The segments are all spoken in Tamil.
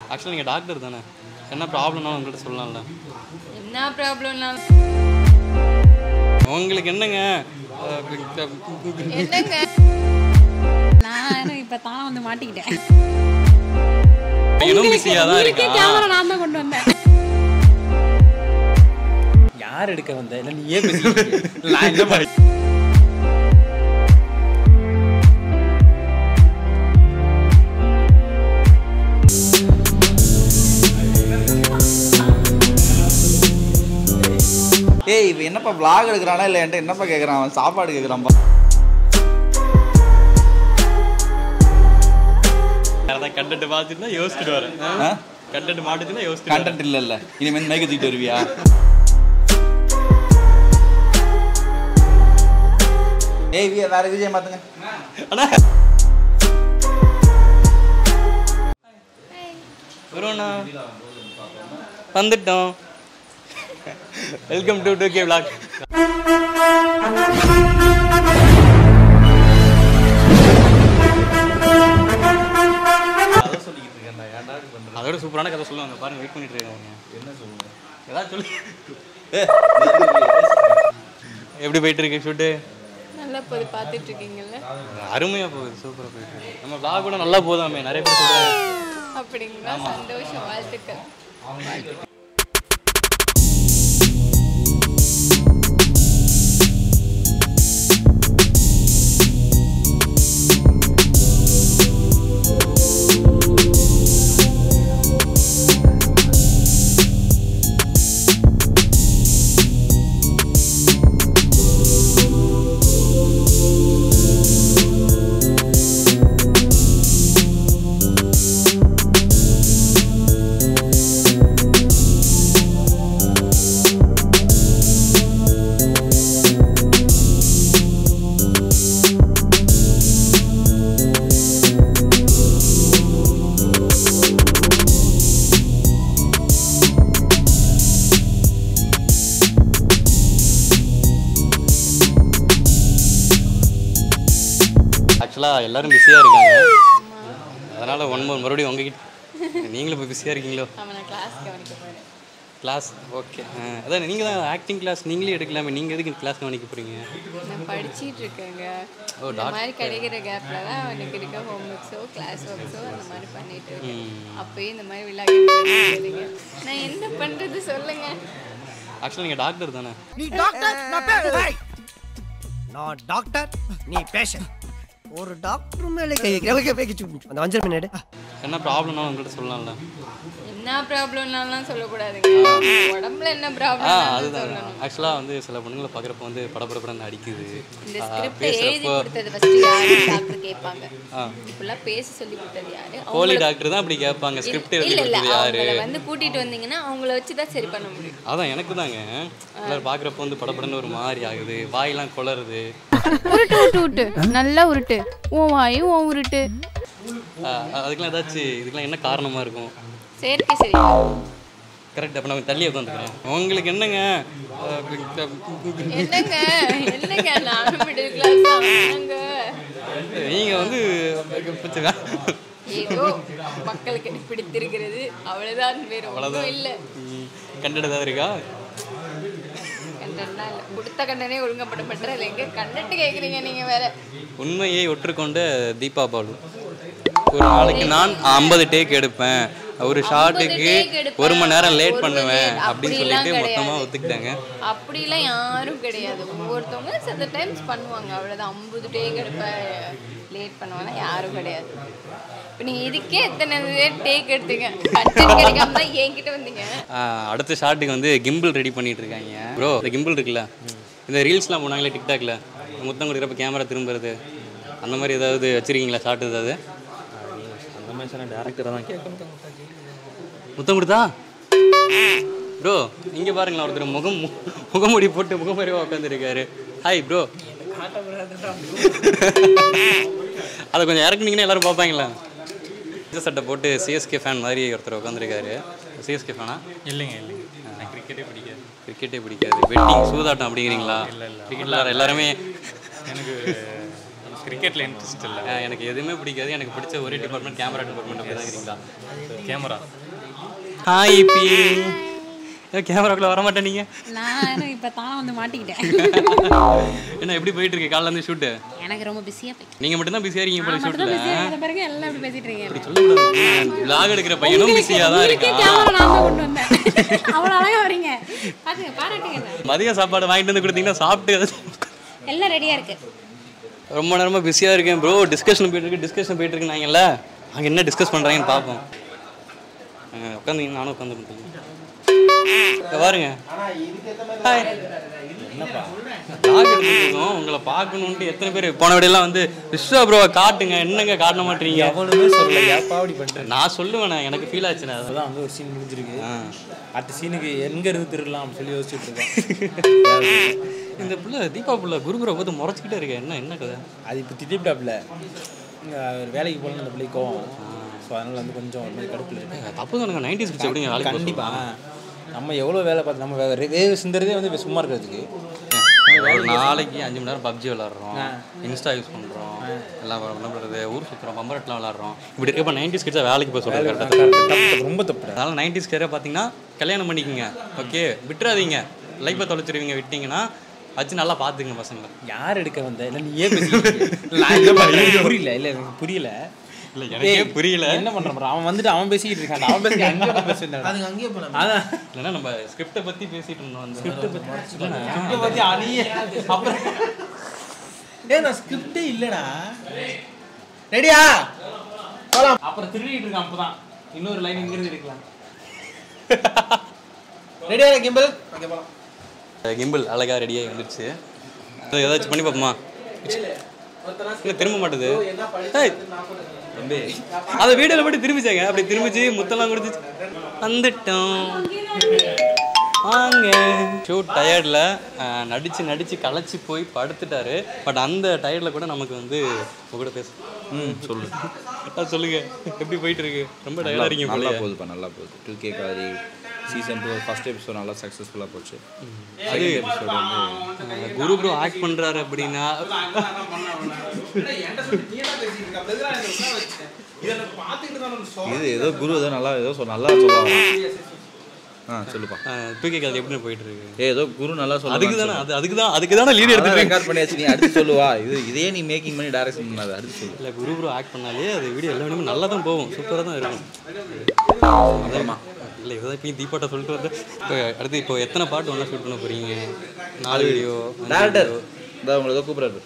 ஆக்சுவலாக நீங்கள் டாக்டர் தானே என்ன ப்ராப்ளம்னாலும் உங்கள்கிட்ட சொல்லலாம்ல என்ன ப்ராப்ளம்னா உங்களுக்கு என்னங்க அஹ், என்னங்க நான் இப்போ தானே வந்து மாட்டிக்கிட்டேன் இன்னும் பிஸியாக தான் உங்களுக்கே இருக்கா கேமரா நான் தான் கொண்டு வந்தேன் யார் எடுக்க வந்த இல்லை நீ ஏன் பேசிக்கிட்டு இருக்க? நான் என்ன பண்ண ஏய் இவன் என்னப்பா vlog எடுக்கிறானா இல்லை என்கிட்ட என்னப்பா கேட்குறான் அவன் சாப்பாடு கேட்குறான்ப்பா அதான் கண்டென்ட் பார்த்துட்டு யோசிச்சுட்டு வரேன் ஆ? கண்டென்ட் மாட்டுச்சுன்னா யோசிச்சுட்டு வரேன். கண்டென்ட் இல்லை இல்லை இனிமேல் மேய்க்க தூக்கிட்டு வருவியா ஏய் விய வேற விஜய் மாத்துங்க அண்ணா வருவோண்ணா வந்துட்டோம் welcome to two K vlog அதோட சூப்பரான கதை சொல்லுவாங்க பாருங்க வெயிட் பண்ணிட்டு இருக்காங்க என்ன சொல்லுங்க ஏதாவது சொல்லு எப்படி போயிட்டு இருக்கு ஷூட்டு நல்லா போது பார்த்துட்டு இருக்கீங்கல்ல அருமையா போகுது சூப்பரா போயிட்டு இருக்கு நம்ம vlog கூட நல்லா போதாமே நிறைய பேர் சொல்றாங்க அப்படிங்களா சந்தோஷம் வாழ்த்துக்கள் ஆக்சுவலாக எல்லாரும் பிஸியாக இருக்காங்க அதனால் ஒன் மோர் மறுபடியும் உங்ககிட்ட நீங்களும் இப்போ பிஸியாக இருக்கீங்களோ அவனை கிளாஸ் கவனிக்க போறேன் கிளாஸ் ஓகே அதான் நீங்கள் தான் ஆக்டிங் கிளாஸ் நீங்களே எடுக்கலாமே நீங்கள் எதுக்கு கிளாஸ் கவனிக்க போகிறீங்க நான் படிச்சிட்டு இருக்கேங்க ஓ, இந்த மாதிரி கிடைக்கிற கேப்ல தான் அவனுக்கு இருக்க ஹோம் ஒர்க்ஸோ கிளாஸ் ஒர்க்ஸோ அந்த மாதிரி பண்ணிட்டு இருக்கேன் அப்பயும் இந்த மாதிரி விழா கேளுங்க நான் என்ன பண்றது சொல்லுங்க ஆக்சுவலாக நீங்கள் டாக்டர் தானே நீ டாக்டர் நான் பே- நான் டாக்டர் நீ பேஷண்ட் ஒரு டாக்டர் மேலே கை வைக்கிறேன். Okay, okay, okay. அந்த வஞ்சர் பின்னாடி என்ன ப்ராப்ளம்னாலும் உங்கள்கிட்ட சொல்லலாம்ல என்ன ப்ராப்ளம்னாலாம் சொல்லக்கூடாதுங்க உடம்புல என்ன ஆ ப்ராப்ளம் அதுதான் சொல்லணும் ஆக்சுவலாக வந்து சில பொண்ணுங்களை பார்க்குறப்ப வந்து படப்படப்படன்னு அடிக்குது இந்த ஆ, ஸ்கிரிப்ட் எழுதி பேசுகிறப்போ கொடுத்தது ஃபர்ஸ்ட் யாரு டாக்டர் கேட்பாங்க ஆ. இப்பெல்லாம் பேச சொல்லி கொடுத்தது யாரு கோலி டாக்டர் தான் அப்படி கேட்பாங்க ஸ்கிரிப்ட் எழுதி இல்ல இல்ல கொடுத்தது யாரு அவங்கள வந்து கூட்டிட்டு வந்தீங்கன்னா அவங்கள வச்சு தான் சரி பண்ண முடியும் அதான் எனக்கு தாங்க எல்லாரும் பார்க்குறப்ப வந்து படப்படன்னு ஒரு மாதிரி ஆகுது வாயெல்லாம் குளருது உருட்டு உருட்டு உருட்டு நல்லா உருட்டு உன் வாயு உன் உருட்டு ஆ, அதுக்கெல்லாம் ஏதாச்சும் இதுக்கெல்லாம் என்ன காரணமாக இருக்கும் செயற்கை சரி கரெக்ட் அப்போ நான் தள்ளி உட்காந்துக்கிறேன் உங்களுக்கு என்னங்க அஹ், என்னங்க என்னங்க நானும் மிடில் கிளாஸ் தான் என்னங்க நீங்க வந்து பிடிச்சதா? ஏதோ மக்களுக்கு எனக்கு பிடித்திருக்கிறது அவ்வளவுதான் வேற ஒன்றும் இல்லை ம், கண்டென்ட் ஏதாவது இருக்கா கண்டென்ட்லாம் இல்லை கொடுத்த கண்டனே ஒழுங்கப்பட மாட்டேற இல்லை எங்க கண்டென்ட் கேட்குறீங்க நீங்க வேற உண்மையை ஒற்றுக்கொண்ட தீபா பாலு ஒரு நாளைக்கு நான் ஐம்பது டேக் எடுப்பேன் ஒரு ஷார்ட்டுக்கு take எடுப்பேன், ஒரு மணி நேரம் லேட் ஒரு பண்ணுவேன் மணி நேரம் அப்படின்னு அப்படிலாம் சொல்லிட்டு மொத்தமாக கிடையாது. ஒத்துக்கிட்டாங்க அப்படிலாம் யாரும் கிடையாது ஒவ்வொருத்தவங்க சில டைம்ஸ் பண்ணுவாங்க அவ்வளோதான் ஐம்பது டேக் எடுப்ப லேட் பண்ணுவாங்க யாரும் கிடையாது இப்போ நீங்கள் இதுக்கே எத்தனை டேக் எடுத்தீங்க கண்டென்ட் கிடைக்காம தான் என்கிட்ட வந்தீங்க ஆஹ், அடுத்த ஷார்ட்டுக்கு வந்து கிம்பிள் ரெடி பண்ணிட்டு இருக்காங்க ப்ரோ இந்த கிம்பிள் இருக்குல்ல இந்த ரீல்ஸ்லாம் போனாங்களே டிக்டாக்ல முத்தம் கொடுக்குறப்ப கேமரா திரும்புறது அந்த மாதிரி ஏதாவது வச்சிருக்கீங்களா ஷார்ட் ஏதாவது அந்த மாதிரி சொன்ன டேரக்டரை தான் கேட்கணும் முத்தம் கொடுத்தா ப்ரோ இங்கே பாருங்களேன் ஒருத்தர் முகம் மு- முகமூடி போட்டு முகமறைவாக உட்காந்துருக்காரு ஹாய் ப்ரோ அதை கொஞ்சம் இறக்குனீங்கன்னா எல்லாரும் பார்ப்பாங்களா இந்த சட்டை போட்டு சிஎஸ்கே ஃபேன் மாதிரி ஒருத்தர் உட்காந்துருக்காரு சிஎஸ்கே ஃபேனா இல்லைங்க இல்லைங்க எனக்கு கிரிக்கெட்டே பிடிக்காது கிரிக்கெட்டே பிடிக்காது வெட்டிங் சூதாட்டம் அப்படிங்கிறீங்களா கிரிக்கெட்டில் எல்லாருமே எனக்கு கிரிக்கெட்டில் இன்ட்ரெஸ்ட் இல்லை அஹ், எனக்கு எதுவுமே பிடிக்காது எனக்கு பிடிச்ச ஒரே டிபார்ட்மெண்ட் கேமரா டிபார்ட்மெண்ட் அப்படி தான் இருக்கிறீங்களா கேமரா ஹாய் இப்பி ஏன் கேமராக்குள்ள வர மாட்டேன் நீங்க நானும் இப்போ தானே வந்து மாட்டிக்கிட்டேன் என்ன எப்படி போயிட்டு இருக்கு காலைல இருந்து ஷூட்டு எனக்கு ரொம்ப பிஸியாக போயிட்டு நீங்க மட்டும் தான் பிஸியா இருக்கீங்க போல நான் மட்டும் தான் ஷூட்ல பிஸியாக இருந்த பிறகு எல்லாம் இப்படி பேசிட்டு இருக்கீங்க சொல்லக்கூடாது vlog எடுக்கிற பையனும் பிஸியா தான் உங்களுக்கே இருக்கான் கேமரா நான் தான் கொண்டு வந்தேன் அவ்வளோ அழகா வரீங்க பாத்துங்க பாராட்டுங்க மதிய சாப்பாடு வாங்கிட்டு வந்து கொடுத்தீங்கன்னா சாப்பிட்டு எல்லாம் ரெடியாக இருக்கு ரொம்ப நேரமா பிஸியா இருக்கேன் ப்ரோ டிஸ்கஷன் போயிட்டு இருக்கு டிஸ்கஷன் போயிட்டு இருக்கு நாங்கல்ல அங்க என்ன டிஸ்கஸ் பண்றாங்கன்னு பார்ப்போம் உட்காந்து நானும் உட்காந்து பாருங்க ஹாய் டாக் எடுத்துருக்கோம் உங்களை பார்க்கணுன்ட்டு எத்தனை பேர் போன விடையெல்லாம் வந்து விஸ்வா ப்ரோ காட்டுங்க என்னங்க காட்ட மாட்டீங்க எவ்வளவுமே சொல்லல ஏப்பா அப்படி பண்ணிட்டேன் நான் சொல்லுவேன் எனக்கு ஃபீல் ஆச்சுண்ணே அது அதான் வந்து ஒரு சீன் முடிஞ்சிருக்கு ஆ. அடுத்த சீனுக்கு எங்க இருந்து திருடலாம் அப்படின்னு சொல்லி யோசிச்சுட்டு இருக்கேன் இந்த புள்ள தீபா புள்ள குருகுரை பார்த்து முறைச்சிக்கிட்டே இருக்கேன் என்ன என்ன கதை அது இப்போ திட்டிப்டாப்ல இங்கே வேலைக்கு போகலாம் அந்த பிள்ளைக்கும் ஸோ அதனால வந்து கொஞ்சம் ஒரு மாதிரி கடுப்பில் இருக்கு தப்பு தானுங்க நைன்டிஸ் பிடிச்ச எப்படிங்க வேலைக்கு போக கண்டிப்பா சொல்லுவாங்க? நம்ம எவ்வளோ வேலை பார்த்து நம்ம வே- வேவு சிந்துறதே வந்து இப்ப சும்மா இருக்கிறதுக்கு ஒரு நாளைக்கு அஞ்சு மணி நேரம் பப்ஜி விளாட்றோம் இன்ஸ்டா யூஸ் பண்ணுறோம் எல்லாம் என்ன பண்ணுறது ஊர் சுற்றுறோம் பம்பரட்லாம் விளாட்றோம் இப்படி இருக்கப்ப நைன்டிஸ் கிட்ஸை வேலைக்கு போக சொல்கிறது கரெக்டாக தப்பு, ரொம்ப தப்பு அதனால நைன்டிஸ் கேரே பார்த்தீங்கன்னா கல்யாணம் பண்ணிக்கோங்க ஓகே விட்டுறாதீங்க லைஃப்பை தொலைச்சிருவீங்க விட்டீங்கன்னா வச்சு நல்லா பார்த்துக்குங்க பசங்களை யார் எடுக்க வந்த இல்லை நீ ஏன் பேசிக்கிட்டு இருக்க? நான் இல்ல பாரு, எனக்கு புரியல இல்லை எனக்கு புரியல இல்லை எனக்கே ஏய், புரியல என்ன பண்றான் பாரு, அவன் வந்துட்டு அவன் பேசிக்கிட்டு இருக்கான் அவன் பேசி அங்கே போய் பேசிட்டு அதுங்க அங்கேயே போலாம் அதான் இல்லைன்னா நம்ம ஸ்கிரிப்டை பற்றி பேசிட்டு இருந்தோம் அந்த ஸ்கிரிப்டை பத்தி அணியே அப்புறம் ஏ நான் ஸ்கிரிப்டே இல்லடா ரெடியா அப்புறம் திருடிட்டு இருக்கான் அப்பதான் இன்னொரு லைன் இங்கிருந்து எடுக்கலாம் ரெடியா கிம்பிள் ஓகே போலாம் கிம்பிள் அழகா ரெடியாகி வந்துருச்சு அது ஏதாச்சும் பண்ணி பார்ப்போமா இல்லை திரும்ப மாட்டுது ஏய், தம்பி அதை வீடியோவில் போட்டு திரும்பிச்சாங்க அப்படி திரும்பிச்சு முத்தெல்லாம் கொடுத்துச்சு வந்துட்டோம் வாங்க ஷூட் டயர்டில் நடிச்சு நடிச்சு களைச்சி போய் படுத்துட்டாரு பட் அந்த டயர்டில் கூட நமக்கு வந்து உங்க கூட பேச ம் சொல்லு அதான் சொல்லுங்க எப்படி போயிட்டு இருக்கு ரொம்ப டயர்டாக இருக்கீங்க நல்லா போலயே. போகுதுப்பா நல்லா போகுது டூ கே காரி சீசன் டூ ஃபர்ஸ்ட் எபிசோட் நல்லா சக்ஸஸ்ஃபுல்லாக போச்சு அது செகண்ட் எபிசோட் வந்து அஹ், குரு ப்ரோ ஆக்ட் பண்றாரு அப்படின்னா இது ஏதோ குரு ஏதோ நல்லா ஏதோ சொல் நல்லா சொல்லுவாங்க ஆ சொல்லுப்பா தூக்கி அது எப்படி போயிட்டு இருக்கு ஏ ஏதோ குரு நல்லா சொல்லுவாங்க அதுக்கு தானே அது அதுக்கு தான் அதுக்கு தானே லீட் எடுத்துட்டு ரெக்கார்ட் பண்ணியாச்சு நீ அடுத்து சொல்லுவா இது இதையே நீ மேக்கிங் பண்ணி டைரக்ஷன் பண்ணாத அடுத்து சொல்லு இல்லை குரு ப்ரோ ஆக்ட் பண்ணாலே அது வீடியோ எல்லா வீடியோமே நல்லா தான் போகும் சூப்பராக தான் இருக்கும் அப்புறமா இல்லை இதுதான் இப்போ தீபாட்ட சொல்லிட்டு வந்து இப்போ அடுத்து இப்போ எத்தனை பாட்டு ஒன்றா ஷூட் பண்ண போறீங்க நாலு வீடியோ டேரக்டர் இந்த உங்களை ஏதோ கூப்பிட்றாரு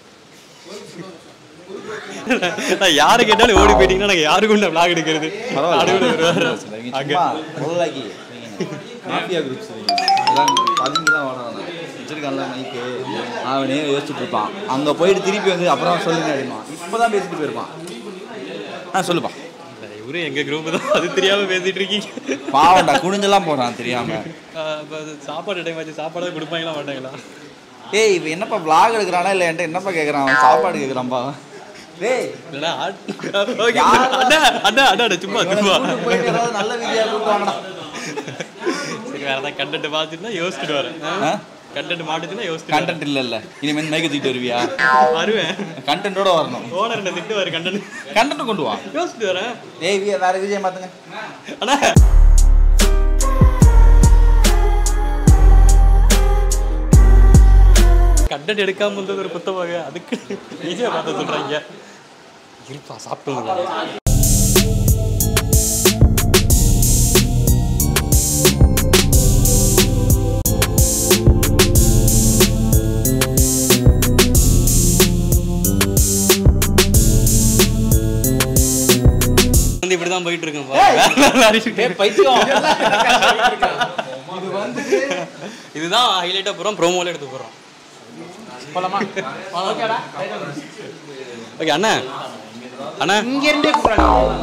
நான் யாரு கேட்டாலும் ஓடி போயிட்டீங்கன்னா நாங்கள் யாருக்கு உண்ட விளாக் எடுக்கிறது நடுவுல வருவாரு. அங்க முதலாக்கி மாஃபியா குரூப்ஸ் எல்லாம் பதிஞ்சு தான் வரான் வச்சிருக்கான்ல மைக்கு அவனே யோசிச்சுட்டு இருப்பான் அங்கே போயிட்டு திருப்பி வந்து அப்புறம் சொல்லுங்க அப்படிமா இப்போ தான் பேசிட்டு போயிருப்பான் ஆ சொல்லுப்பா இல்லை, இவரு எங்க குரூப் தான் அது தெரியாம பேசிட்டு இருக்கீங்க பாவம்டா குனிஞ்செல்லாம் போகிறான் தெரியாம ஆஹ் இப்ப அது சாப்பாடு டைம் ஆச்சு சாப்பாடு கொடுப்பாங்களா மாட்டாங்களா ஏய் இவன் என்னப்பா vlog எடுக்கிறானா இல்லை என்கிட்ட என்னப்பா கேட்குறான் அவன் சாப்பாடு கேட்குறான்ப்பா டேய் இல்லடா ஆட்- Okay, அண்ணா அண்ணா அண்ணா அண்ணா, சும்மா சும்மா கூட்டிட்டு போயிட்டு ஏதாவது நல்ல வீடியோ கூப்பிட்டு சரி வேற ஏதாவது கண்டென்ட் பார்த்துட்டுனா யோசிச்சுட்டு வரேன் ஆ? கண்டென்ட் மாட்டுச்சுன்னா யோசிச்சுட்டு வரேன். கண்டென்ட் இல்லைல்ல இனிமேல் மைக்க தூக்கிட்டு வருவியா வருவேன் கண்டென்ட்டோட வரணும் ஓனர் என்ன திட்டு வர கண்டென்ட் கண்டென்ட் கொண்டு வா யோசிச்சுட்டு வரேன் ஏய் வி- வேற விஜய் மாத்துங்க அண்ணா கண்டென்ட் எடுக்காம வந்தது ஒரு குத்தமாக அதுக்கு ஈஸியாக பார்த்து சொல்றாங்க இருப்பா சாப்பிட்டு வந்து இப்படி தான் போயிட்டு இருக்கேன் இதுதான் ஹைலைட்டாக போகிறோம் ப்ரோமோல எடுத்து போகிறோம் போலாமா ஓகேடா ஓகே அண்ணா அண்ணா இங்க இருந்தே கூப்பிடுறாங்க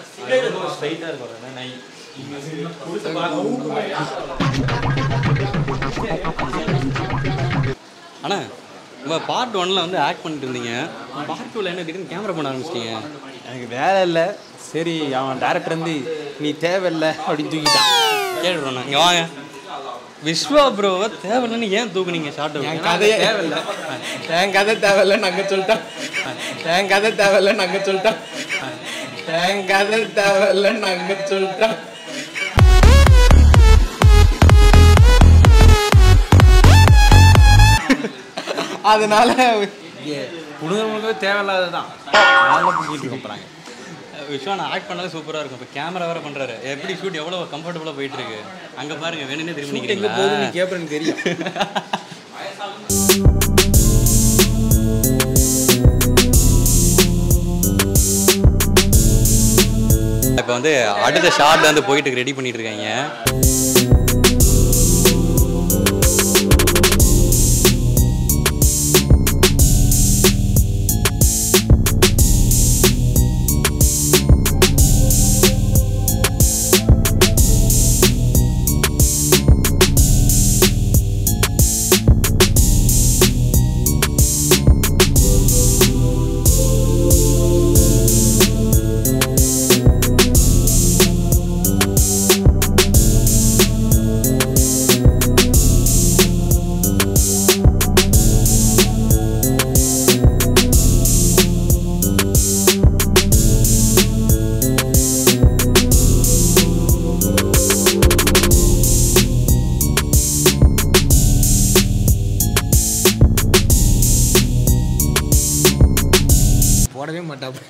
அண்ணா நம்ம பார்ட் ஒன்ல வந்து ஆக்ட் பண்ணிட்டு இருந்தீங்க பார்ட் டூவில் என்ன திடீர்னு கேமரா பண்ண ஆரம்பிச்சிட்டீங்க எனக்கு வேலை இல்லை சரி அவன் டேரக்டர் வந்து நீ தேவையில்லை அப்படின்னு தூக்கிட்டான் கேட்டுறோண்ணா இங்கே வாங்க விஸ்வா ப்ரோவை தேவையில்லைன்னு ஏன் தூக்குனீங்க ஷார்ட் என் கதையே தேவையில்ல என் கதை தேவையில்ல நாங்க சொல்லிட்டோம் என் கதை தேவையில்ல நாங்க சொல்லிட்டோம் என் கதை தேவையில்ல நாங்க சொல்லிட்டோம் அதனால புடுங்கிறவங்களுக்கு தேவையில்லாதது தான் நாங்களும் புங்கிட்டு இருக்கோம் போகிறாங்க விஸ்வான் ஆக்ட் பண்ணாலும் சூப்பராக இருக்கும் இப்போ கேமரா வேற பண்ணுறாரு எப்படி ஷூட் எவ்வளோ கம்ஃபர்டபுளாக போயிட்டு இருக்கு அங்கே பாருங்க வேணும்னே திரும்பி எங்கே போகுது நீ நிற்கிறீங்களா கேட்ப எனக்கு தெரியும் இப்போ வந்து அடுத்த ஷார்ட் வந்து போயிட்டு ரெடி பண்ணிட்டு இருக்காங்க போடவே மாட்டாப்ப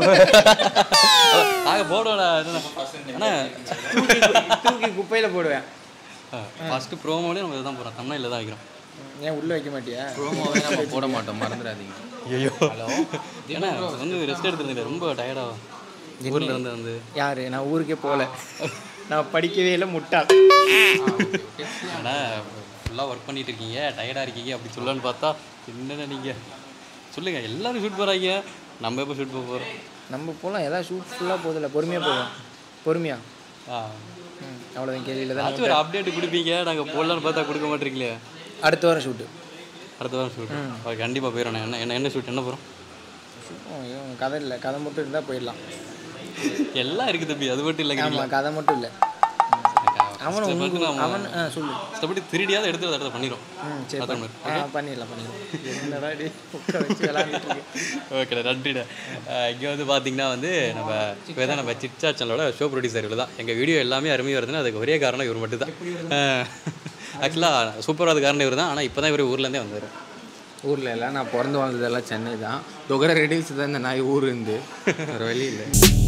ஆக போர்டோட ஆனால் தூக்கி குப்பையில் போடுவேன் ஃபஸ்ட்டு ப்ரோமோலேயே நம்ம இதுதான் போகிறோம் தமிழில் தான் வைக்கிறோம் ஏன் உள்ளே வைக்க மாட்டியா ப்ரோமோவே நம்ம போட மாட்டோம் மறந்துடாதீங்க ஐயோ ஹலோ ஏன்னா வந்து ரெஸ்ட் எடுத்துருந்தேன் ரொம்ப டயர்டாக ஊரில் இருந்து வந்து யார் நான் ஊருக்கே போகல நான் படிக்கவே இல்லை முட்டாள் ஆனால் ஃபுல்லாக ஒர்க் பண்ணிட்டு இருக்கீங்க டயர்டாக இருக்கீங்க அப்படி சொல்லலான்னு பார்த்தா என்னென்ன நீங்கள் சொல்லுங்கள் எல்லாரும் ஷூட் போகிறாங்க நம்ம எப்போ ஷூட் போக போகிறோம் நம்ம போகலாம் ஏதாவது ஷூட் ஃபுல்லாக போதில்ல பொறுமையாக போவோம் பொறுமையா ஆ ம் அவ்வளோதான் கேள்வியில் தான் ஏதாச்சும் ஒரு அப்டேட் கொடுப்பீங்க நாங்கள் போடலான்னு பார்த்தா கொடுக்க மாட்டீங்களே அடுத்த வாரம் ஷூட்டு அடுத்த வாரம் ஷூட் ஓகே கண்டிப்பாக போயிடும் என்ன என்ன என்ன ஷூட் என்ன போகிறோம் கதை இல்லை கதை மட்டும் இருந்தால் போயிடலாம் எல்லாம் இருக்குது தம்பி அது மட்டும் இல்லைங்க ஆமாம் கதை மட்டும் இல்லை அவன் உங்களுக்கு அவன் ஆ சொல்லு மற்றபடி திருடியாவது எடுத்து அதை இடத்துல பண்ணிடும் ம் சரி அதான் பண்ணு. ஆ பண்ணிடலாம் பண்ணிடலாம் என்னடா டி உட்கார வச்சு விளாண்டுட்டு இருக்கு ஓகேடா நன்றிடா இங்கே வந்து பார்த்தீங்கன்னா வந்து நம்ம இப்போ தான் நம்ம சிட்சா சேனலோட ஷோ ப்ரொடியூசர் இவர் தான் எங்கள் வீடியோ எல்லாமே அருமையாக வருதுன்னா அதுக்கு ஒரே காரணம் இவர் மட்டும் தான் ஆக்சுவலாக சூப்பராக காரணம் இவர் தான் ஆனால் இப்போ தான் இவர் ஊர்லேருந்தே வந்தார் ஊரில் எல்லாம் நான் பிறந்து வாழ்ந்ததெல்லாம் சென்னை தான் தொகர ரெடில்ஸ் தான் இந்த நாய் ஊர் இருந்து வேறு வழி இல்லை